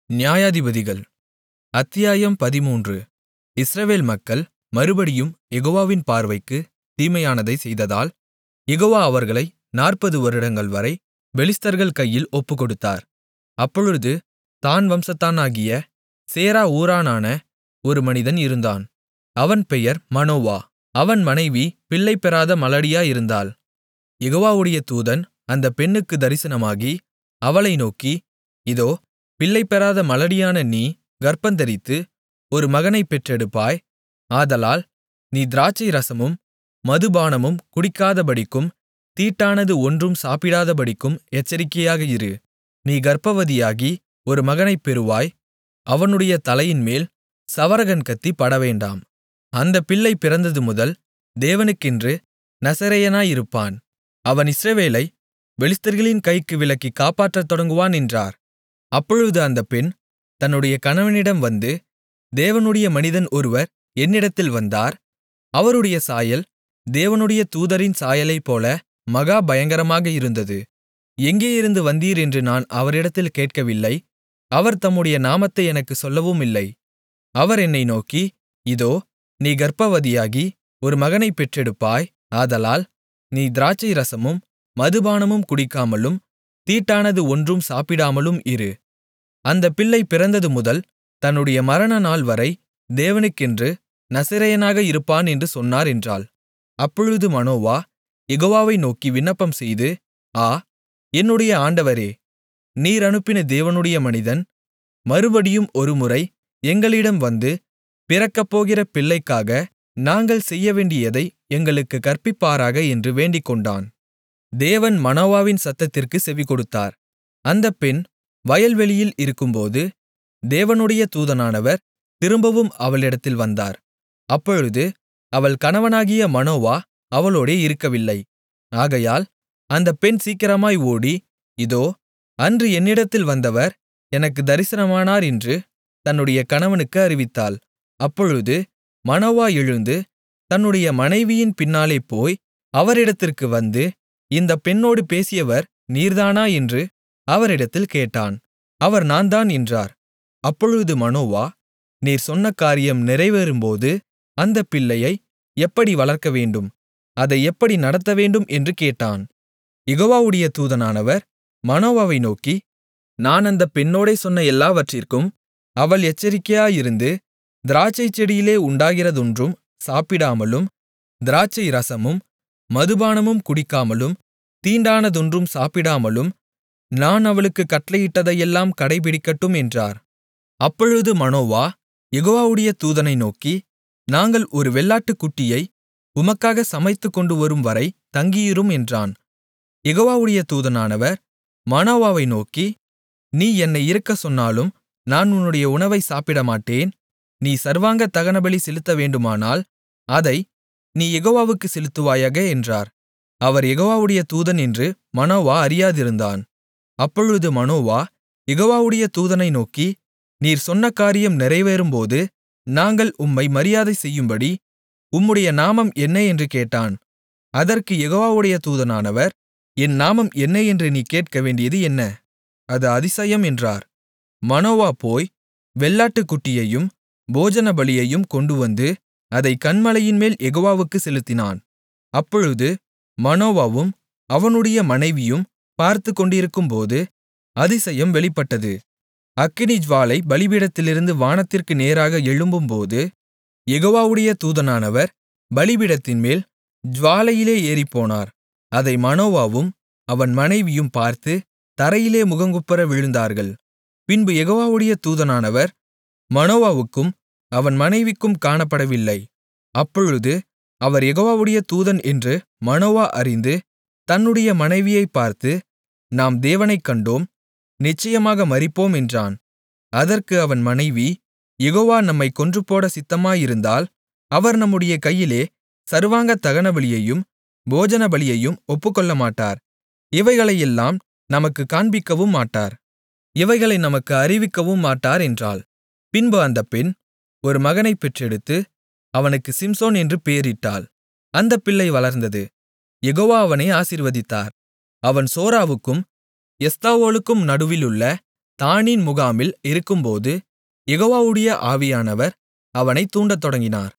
நியாயாதிபதிகள் அத்தியாயம் பதிமூன்று இஸ்ரவேல் மக்கள் மறுபடியும் யெகோவாவின் பார்வைக்குத் தீமையானதைச் செய்ததால் யெகோவா அவர்களை நாற்பது வருடங்கள்வரை பெலிஸ்தர்கள் கையில் ஒப்புக்கொடுத்தார் அப்பொழுது தாண் வம்சத்தானாகிய சேரா ஊரானான ஒரு மனிதன் இருந்தான் அவன் பெயர் மனோவா அவன் மனைவி பிள்ளைபெறாத மலடியாயிருந்தாள் யெகோவாவுடைய தூதன் அந்தப் பெண்ணுக்குத் தரிசனமாகி அவளை நோக்கி இதோ பிள்ளைபெறாத மலடியான நீ கர்ப்பந்தரித்து ஒரு மகனைப் பெற்றெடுப்பாய் ஆதலால் நீ திராட்சைரசமும் மதுபானமும் குடிக்காதபடிக்கும் தீட்டானது ஒன்றும் சாப்பிடாதபடிக்கும் எச்சரிக்கையாக இரு நீ கர்ப்பவதியாகி ஒரு மகனைப் பெறுவாய் அவனுடைய தலையின்மேல் சவரகன் கத்தி படவேண்டாம் அந்தப் பிள்ளை பிறந்ததுமுதல் தேவனுக்கென்று நசரேயனாயிருப்பான் அவன் இஸ்ரவேலைப் பெலிஸ்தர்களின் கைக்கு விலக்கிக் காப்பாற்றத் தொடங்குவான் என்றார் அப்பொழுது அந்தப் பெண் தன்னுடைய கணவனிடம் வந்து தேவனுடைய மனிதன் ஒருவர் என்னிடத்தில் வந்தார் அவருடைய சாயல் தேவனுடைய தூதரின் சாயலைப்போல மகா பயங்கரமாக இருந்தது எங்கேயிருந்து வந்தீர் என்று நான் அவரிடத்தில் கேட்கவில்லை அவர் தம்முடைய நாமத்தை எனக்குச் சொல்லவுமில்லை அவர் என்னை நோக்கி இதோ நீ கர்ப்பவதியாகி ஒரு மகனைப் பெற்றெடுப்பாய் ஆதலால் நீ திராட்சைரசமும் மதுபானமும் குடிக்காமலும் தீட்டானது ஒன்றும் சாப்பிடாமலும் இரு அந்தப் பிள்ளை பிறந்ததுமுதல் தன்னுடைய மரணநாள்வரை தேவனுக்கென்று நசரேயனாக இருப்பான் என்று சொன்னார் என்றாள் அப்பொழுது மனோவா யெகோவாவை நோக்கி விண்ணப்பம்செய்து ஆ என்னுடைய ஆண்டவரே நீர் அனுப்பின தேவனுடைய மனிதன் மறுபடியும் ஒருமுறை எங்களிடம் வந்து பிறக்கப்போகிற பிள்ளைக்காக நாங்கள் செய்யவேண்டியதை எங்களுக்குக் கற்பிப்பாராக என்று வேண்டிக்கொண்டான் தேவன் மனோவாவின் சத்தத்திற்குச் செவிகொடுத்தார் அந்தப் பெண் வயல்வெளியில் இருக்கும்போது தேவனுடைய தூதனானவர் திரும்பவும் அவளிடத்தில் வந்தார் அப்பொழுது அவள் கணவனாகிய மனோவா அவளோடே இருக்கவில்லை ஆகையால் அந்தப் பெண் சீக்கிரமாய் ஓடி இதோ அன்று என்னிடத்தில் வந்தவர் எனக்கு தரிசனமானார் என்று தன்னுடைய கணவனுக்கு அறிவித்தாள் அப்பொழுது மனோவா எழுந்து தன்னுடைய மனைவியின் பின்னாலே போய் அவரிடத்திற்கு வந்து இந்தப் பெண்ணோடு பேசியவர் நீர்தானா என்று அவரிடத்தில் கேட்டான் அவர் நான்தான் என்றார் அப்பொழுது மனோவா நீர் சொன்ன காரியம் நிறைவேறும்போது அந்தப் பிள்ளையை எப்படி வளர்க்கவேண்டும் அதை எப்படி நடத்தவேண்டும் என்று கேட்டான் யெகோவாவுடைய தூதனானவர் மனோவாவை நோக்கி நான் அந்தப் பெண்ணோடே சொன்ன எல்லாவற்றிற்கும் அவள் எச்சரிக்கையாயிருந்து திராட்சைச்செடியிலே உண்டாகிறதொன்றும் சாப்பிடாமலும் திராட்சை ரசமும் மதுபானமும் குடிக்காமலும் தீண்டானதொன்றும் சாப்பிடாமலும் நான் அவளுக்குக் கட்டளையிட்டதையெல்லாம் கடைபிடிக்கட்டும் என்றார் அப்பொழுது மனோவா யெகோவாவுடைய தூதனை நோக்கி நாங்கள் ஒரு வெள்ளாட்டுக்குட்டியை உமக்காக சமைத்துக்கொண்டு வரும்வரை தங்கியிரும் என்றான் யெகோவாவுடைய தூதனானவர் மனோவாவை நோக்கி நீ என்னை இருக்கச் சொன்னாலும் நான் உன்னுடைய உணவை சாப்பிடமாட்டேன் நீ சர்வாங்க தகனபலி செலுத்தவேண்டுமானால் அதை நீ யெகோவாவுக்குச் செலுத்துவாயாக என்றார் அவர் யெகோவாவுடைய தூதன் என்று மனோவா அறியாதிருந்தான் அப்பொழுது மனோவா யெகோவாவுடைய தூதனை நோக்கி நீர் சொன்ன காரியம் நிறைவேறும்போது நாங்கள் உம்மை மரியாதை செய்யும்படி உம்முடைய நாமம் என்ன என்று கேட்டான் அதற்கு யெகோவாவுடைய தூதனானவர் என் நாமம் என்ன என்று நீ கேட்க வேண்டியது என்ன அது அதிசயம் என்றார் மனோவா போய் வெள்ளாட்டுக்குட்டியையும் போஜனபலியையும் கொண்டுவந்து அதைக் கன்மலையின்மேல் யெகோவாவுக்குச் செலுத்தினான் அப்பொழுது மனோவாவும் அவனுடைய மனைவியும் பார்த்துக்கொண்டிருக்கும்போது அதிசயம் வெளிப்பட்டது அக்கினிஜ்வாலை பலிபீடத்திலிருந்து வானத்திற்கு நேராக எழும்பும்போது யெகோவாவுடைய தூதனானவர் பலிபீடத்தின்மேல் ஜுவாலையிலே ஏறிப்போனார் அதை மனோவாவும் அவன் மனைவியும் பார்த்து தரையிலே முகங்குப்புற விழுந்தார்கள் பின்பு யெகோவாவுடைய தூதனானவர் மனோவாவுக்கும் அவன் மனைவிக்கும் காணப்படவில்லை அப்பொழுது அவர் யெகோவாவுடைய தூதன் என்று மனோவா அறிந்து தன்னுடைய மனைவியைப் பார்த்து நாம் தேவனைக் கண்டோம் நிச்சயமாக மரிப்போம் என்றான் அதற்கு அவன் மனைவி யெகோவா நம்மைக் கொன்றுபோட சித்தமாயிருந்தால் அவர் நம்முடைய கையிலே சர்வாங்க தகனபலியையும் போஜனபலியையும் ஒப்புக்கொள்ளமாட்டார் இவைகளையெல்லாம் நமக்குக் காண்பிக்கவும் மாட்டார் இவைகளை நமக்கு அறிவிக்கவும் மாட்டார் என்றாள் பின்பு அந்தப் பெண் ஒரு மகனைப் பெற்றெடுத்து அவனுக்கு சிம்சோன் என்று பெயரிட்டாள் அந்தப் பிள்ளை வளர்ந்தது யெகோவா அவனை ஆசீர்வதித்தார் அவன் சோராவுக்கும் எஸ்தாவோலுக்கும் நடுவிலுள்ள தாணின் முகாமில் இருக்கும்போது யெகோவாவுடைய ஆவியானவர் அவனைத் தூண்டத் தொடங்கினார்